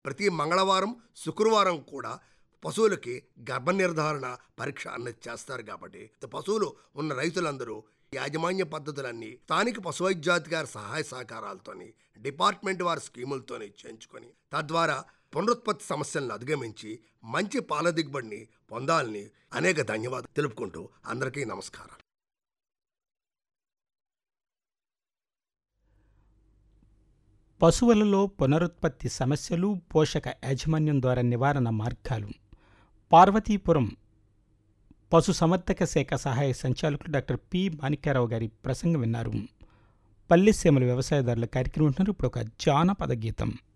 ప్రతి మంగళవారం శుక్రవారం కూడా పశువులకి గర్భ నిర్ధారణ పరీక్ష అన్నది చేస్తారు కాబట్టి పశువులు ఉన్న రైతులందరూ యాజమాన్య పద్ధతులన్నీ స్థానిక పశువైద్యాధికారి సహాయ సహకారాలతోని డిపార్ట్మెంట్ వారి స్కీములతోని చేయించుకొని తద్వారా పునరుత్పత్తి సమస్యలను అధిగమించి మంచి పాల దిగుబడిని పొందాలని అనేక ధన్యవాదాలు తెలుపుకుంటూ అందరికీ నమస్కారం పశువులలో పునరుత్పత్తి సమస్యలు పోషక యాజమాన్యం ద్వారా నివారణ మార్గాలు పార్వతీపురం పశు సంవర్ధక శాఖ సహాయ సంచాలకులు డాక్టర్ పి మాణిక్యారావు గారి ప్రసంగం విన్నారు పల్లెసీమల వ్యవసాయదారుల కార్యక్రమం వింటున్నారు ఇప్పుడు ఒక జానపద గీతం